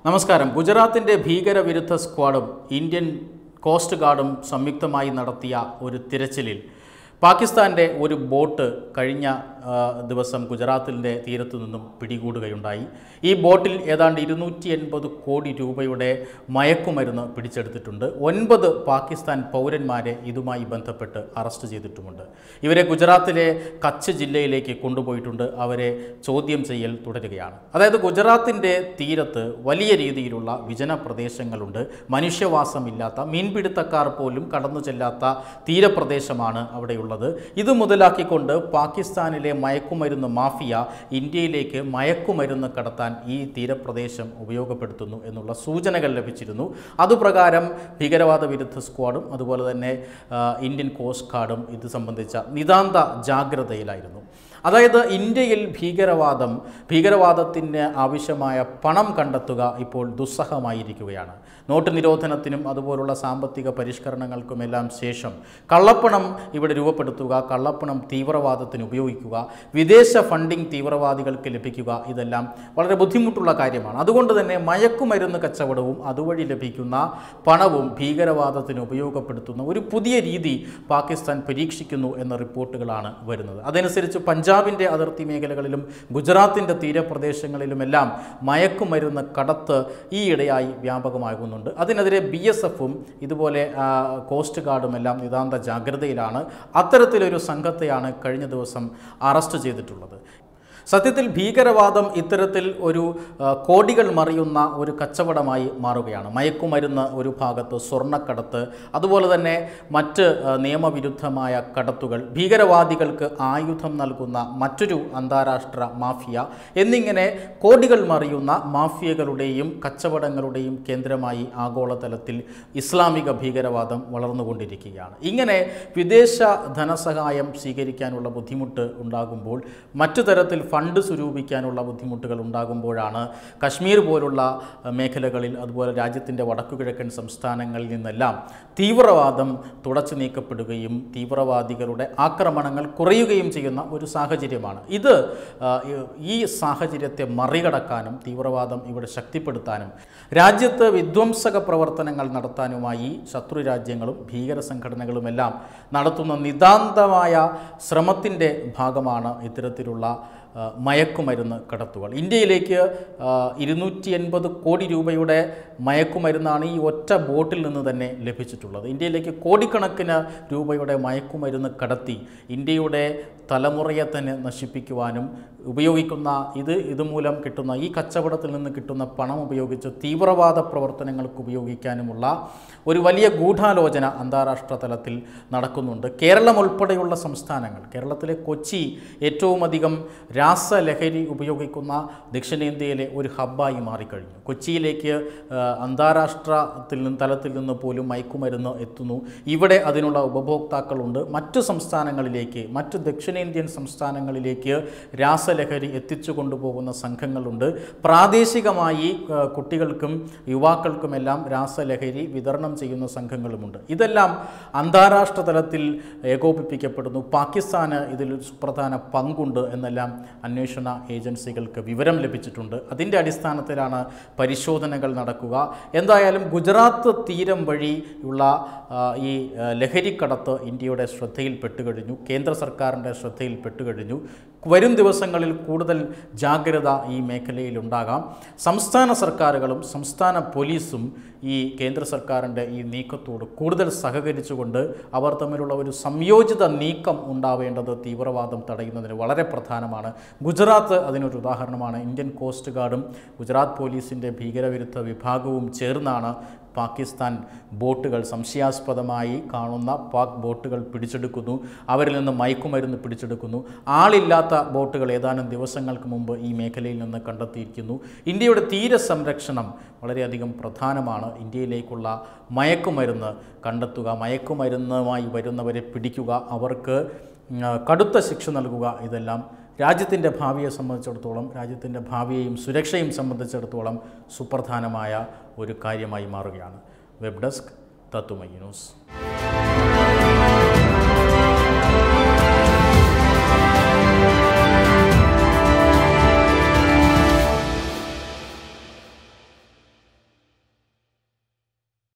നമസ്കാരം ഗുജറാത്തിൻ്റെ ഭീകരവിരുദ്ധ സ്ക്വാഡും ഇന്ത്യൻ കോസ്റ്റ് ഗാർഡും സംയുക്തമായി നടത്തിയ ഒരു തിരച്ചിലിൽ പാകിസ്ഥാൻ്റെ ഒരു ബോട്ട് കഴിഞ്ഞ ആ, ദിവസം ഗുജറാത്തിൻ്റെ തീരത്തു നിന്നും പിടികൂടുകയുണ്ടായി ഈ ബോട്ടിൽ ഏതാണ്ട് ഇരുന്നൂറ്റി എൺപത് കോടി രൂപയുടെ മയക്കുമരുന്ന് പിടിച്ചെടുത്തിട്ടുണ്ട് ഒൻപത് പാകിസ്ഥാൻ പൗരന്മാരെ ഇതുമായി ബന്ധപ്പെട്ട് അറസ്റ്റ് ചെയ്തിട്ടുമുണ്ട് ഇവരെ ഗുജറാത്തിലെ കച്ച് ജില്ലയിലേക്ക് കൊണ്ടുപോയിട്ടുണ്ട് അവരെ ചോദ്യം ചെയ്യൽ തുടരുകയാണ് അതായത് ഗുജറാത്തിൻ്റെ തീരത്ത് വലിയ രീതിയിലുള്ള വിജന പ്രദേശങ്ങളുണ്ട് മനുഷ്യവാസമില്ലാത്ത മീൻപിടുത്തക്കാർ പോലും കടന്നു ചെല്ലാത്ത തീരപ്രദേശമാണ് അവിടെയുള്ളത് ഇത് മുതലാക്കിക്കൊണ്ട് പാകിസ്ഥാനിലെ മയക്കുമരുന്ന് മാഫിയ ഇന്ത്യയിലേക്ക് മയക്കുമരുന്ന് കടത്താൻ ഈ തീരപ്രദേശം ഉപയോഗപ്പെടുത്തുന്നു എന്നുള്ള സൂചനകൾ ലഭിച്ചിരുന്നു അതുപ്രകാരം ഭീകരവാദ വിരുദ്ധ സ്ക്വാഡും അതുപോലെ തന്നെ ആ, ഇന്ത്യൻ കോസ്റ്റ് ഗാർഡും ഇത് സംബന്ധിച്ച നിതാന്ത ജാഗ്രതയിലായിരുന്നു അതായത് ഇന്ത്യയിൽ ഭീകരവാദം ഭീകരവാദത്തിന് ആവശ്യമായ പണം കണ്ടെത്തുക ഇപ്പോൾ ദുസ്സഹമായിരിക്കുകയാണ് നോട്ട് നിരോധനത്തിനും അതുപോലുള്ള സാമ്പത്തിക പരിഷ്കരണങ്ങൾക്കുമെല്ലാം ശേഷം കള്ളപ്പണം ഇവിടെ രൂപപ്പെടുത്തുക കള്ളപ്പണം തീവ്രവാദത്തിന് ഉപയോഗിക്കുക വിദേശ ഫണ്ടിംഗ് തീവ്രവാദികൾക്ക് ലഭിക്കുക ഇതെല്ലാം വളരെ ബുദ്ധിമുട്ടുള്ള കാര്യമാണ് അതുകൊണ്ട് തന്നെ മയക്കുമരുന്ന് കച്ചവടവും അതുവഴി ലഭിക്കുന്ന പണവും ഭീകരവാദത്തിന് ഉപയോഗപ്പെടുത്തുന്ന ഒരു പുതിയ രീതി പാകിസ്ഥാൻ പരീക്ഷിക്കുന്നു എന്ന റിപ്പോർട്ടുകളാണ് വരുന്നത് അതനുസരിച്ച് പഞ്ചാബിൻ്റെ അതിർത്തി മേഖലകളിലും ഗുജറാത്തിൻ്റെ തീരപ്രദേശങ്ങളിലുമെല്ലാം മയക്കുമരുന്ന് കടത്ത് ഈയിടെയായി വ്യാപകമാകുന്നുണ്ട് അതിനെതിരെ ബി എസ് എഫും ഇതുപോലെ ആ, കോസ്റ്റ് ഗാർഡും എല്ലാം നിതാന്ത ജാഗ്രതയിലാണ് അത്തരത്തിലൊരു സംഘത്തെയാണ് കഴിഞ്ഞ ദിവസം അറസ്റ്റ് ചെയ്തിട്ടുള്ളത് സത്യത്തിൽ ഭീകരവാദം ഇത്തരത്തിൽ ഒരു ആ, കോടികൾ മറിയുന്ന ഒരു കച്ചവടമായി മാറുകയാണ് മയക്കുമരുന്ന് ഒരു ഭാഗത്ത് സ്വർണ്ണക്കടത്ത് അതുപോലെ തന്നെ മറ്റ് ആ, നിയമവിരുദ്ധമായ കടത്തുകൾ ഭീകരവാദികൾക്ക് ആയുധം നൽകുന്ന മറ്റൊരു അന്താരാഷ്ട്ര മാഫിയ എന്നിങ്ങനെ കോടികൾ മറിയുന്ന മാഫിയകളുടെയും കച്ചവടങ്ങളുടെയും കേന്ദ്രമായി ആഗോളതലത്തിൽ ഇസ്ലാമിക ഭീകരവാദം വളർന്നുകൊണ്ടിരിക്കുകയാണ് ഇങ്ങനെ വിദേശ ധനസഹായം സ്വീകരിക്കാനുള്ള ബുദ്ധിമുട്ട് ഉണ്ടാകുമ്പോൾ മറ്റു തരത്തിൽ ഫണ്ട് സ്വരൂപിക്കാനുള്ള ബുദ്ധിമുട്ടുകൾ ഉണ്ടാകുമ്പോഴാണ് കശ്മീർ പോലുള്ള അഹ്, മേഖലകളിൽ അതുപോലെ രാജ്യത്തിൻ്റെ വടക്കുകിഴക്കൻ സംസ്ഥാനങ്ങളിൽ നിന്നെല്ലാം തീവ്രവാദം തുടച്ചു നീക്കപ്പെടുകയും തീവ്രവാദികളുടെ ആക്രമണങ്ങൾ കുറയുകയും ചെയ്യുന്ന ഒരു സാഹചര്യമാണ് ഇത് ആ, ഈ സാഹചര്യത്തെ മറികടക്കാനും തീവ്രവാദം ഇവിടെ ശക്തിപ്പെടുത്താനും രാജ്യത്ത് വിധ്വംസക പ്രവർത്തനങ്ങൾ നടത്താനുമായി ശത്രു രാജ്യങ്ങളും ഭീകര സംഘടനകളുമെല്ലാം നടത്തുന്ന നിതാന്തമായ ശ്രമത്തിൻ്റെ ഭാഗമാണ് ഇത്തരത്തിലുള്ള ആ, മയക്കുമരുന്ന് കടത്തുകൾ ഇന്ത്യയിലേക്ക് ഇരുന്നൂറ്റി എൺപത് കോടി രൂപയുടെ മയക്കുമരുന്നാണ് ഈ ഒറ്റ ബോട്ടിൽ നിന്ന് തന്നെ ലഭിച്ചിട്ടുള്ളത് ഇന്ത്യയിലേക്ക് കോടിക്കണക്കിന് രൂപയുടെ മയക്കുമരുന്ന് കടത്തി ഇന്ത്യയുടെ തലമുറയെ തന്നെ നശിപ്പിക്കുവാനും ഉപയോഗിക്കുന്ന ഇത് ഇതുമൂലം കിട്ടുന്ന ഈ കച്ചവടത്തിൽ നിന്ന് കിട്ടുന്ന പണം ഉപയോഗിച്ച് തീവ്രവാദ പ്രവർത്തനങ്ങൾക്ക് ഉപയോഗിക്കാനുമുള്ള ഒരു വലിയ ഗൂഢാലോചന അന്താരാഷ്ട്ര തലത്തിൽ നടക്കുന്നുണ്ട് കേരളം ഉൾപ്പെടെയുള്ള സംസ്ഥാനങ്ങൾ കേരളത്തിലെ കൊച്ചി ഏറ്റവും അധികം രാസലഹരി ഉപയോഗിക്കുന്ന ദക്ഷിണേന്ത്യയിലെ ഒരു ഹബ്ബായി മാറിക്കഴിഞ്ഞു കൊച്ചിയിലേക്ക് ആ, അന്താരാഷ്ട്രത്തിൽ നിന്ന് തലത്തിൽ നിന്ന് പോലും മയക്കുമരുന്ന് എത്തുന്നു ഇവിടെ അതിനുള്ള ഉപഭോക്താക്കളുണ്ട് മറ്റു സംസ്ഥാനങ്ങളിലേക്ക് മറ്റു ദക്ഷിണേന്ത്യൻ സംസ്ഥാനങ്ങളിലേക്ക് രാസലഹരി എത്തിച്ചു കൊണ്ടുപോകുന്ന സംഘങ്ങളുണ്ട് പ്രാദേശികമായി ആ, കുട്ടികൾക്കും യുവാക്കൾക്കുമെല്ലാം രാസലഹരി വിതരണം ചെയ്യുന്ന സംഘങ്ങളുമുണ്ട് ഇതെല്ലാം അന്താരാഷ്ട്ര തലത്തിൽ ഏകോപിപ്പിക്കപ്പെടുന്നു പാകിസ്ഥാന് ഇതിൽ ഒരു സുപ്രധാന പങ്കുണ്ട് എന്നെല്ലാം അന്വേഷണ ഏജൻസികൾക്ക് വിവരം ലഭിച്ചിട്ടുണ്ട് അതിൻ്റെ അടിസ്ഥാനത്തിലാണ് പരിശോധനകൾ നടക്കുക എന്തായാലും ഗുജറാത്ത് തീരം വഴിയുള്ള ആ, ഈ ആ, ലഹരിക്കടത്ത് ഇന്ത്യയുടെ ശ്രദ്ധയിൽ പെട്ടുകഴിഞ്ഞു കേന്ദ്ര സർക്കാരിൻ്റെ ശ്രദ്ധയിൽ പെട്ടുകഴിഞ്ഞു വരും ദിവസങ്ങളിൽ കൂടുതൽ ജാഗ്രത ഈ മേഖലയിൽ ഉണ്ടാകാം സംസ്ഥാന സർക്കാരുകളും സംസ്ഥാന പോലീസും ഈ കേന്ദ്ര സർക്കാരിൻ്റെ ഈ നീക്കത്തോട് കൂടുതൽ സഹകരിച്ചുകൊണ്ട് അവർ തമ്മിലുള്ള ഒരു സംയോജിത നീക്കം ഉണ്ടാവേണ്ടത് തീവ്രവാദം തടയുന്നതിന് വളരെ പ്രധാനമാണ് ഗുജറാത്ത് അതിനൊരു ഉദാഹരണമാണ് ഇന്ത്യൻ കോസ്റ്റ് ഗാർഡും ഗുജറാത്ത് പോലീസിൻ്റെ ഭീകരവിരുദ്ധ വിഭാഗവും ചേർന്നാണ് പാകിസ്ഥാൻ ബോട്ടുകൾ സംശയാസ്പദമായി കാണുന്ന പാക് ബോട്ടുകൾ പിടിച്ചെടുക്കുന്നു അവരിൽ നിന്ന് മയക്കുമരുന്ന് പിടിച്ചെടുക്കുന്നു ആളില്ലാത്ത ബോട്ടുകൾ ഏതാനും ദിവസങ്ങൾക്ക് മുമ്പ് ഈ മേഖലയിൽ നിന്ന് കണ്ടെത്തിയിരിക്കുന്നു ഇന്ത്യയുടെ തീരസംരക്ഷണം വളരെയധികം പ്രധാനമാണ് ഇന്ത്യയിലേക്കുള്ള മയക്കുമരുന്ന് കണ്ടെത്തുക മയക്കുമരുന്നുമായി വരുന്നവരെ പിടിക്കുക അവർക്ക് ഉം, കടുത്ത ശിക്ഷ നൽകുക ഇതെല്ലാം രാജ്യത്തിൻ്റെ ഭാവിയെ സംബന്ധിച്ചിടത്തോളം രാജ്യത്തിൻ്റെ ഭാവിയെയും സുരക്ഷയും സംബന്ധിച്ചിടത്തോളം സുപ്രധാനമായ ഒരു കാര്യമായി മാറുകയാണ് വെബ് ഡെസ്ക് തത്തുമൈ ന്യൂസ്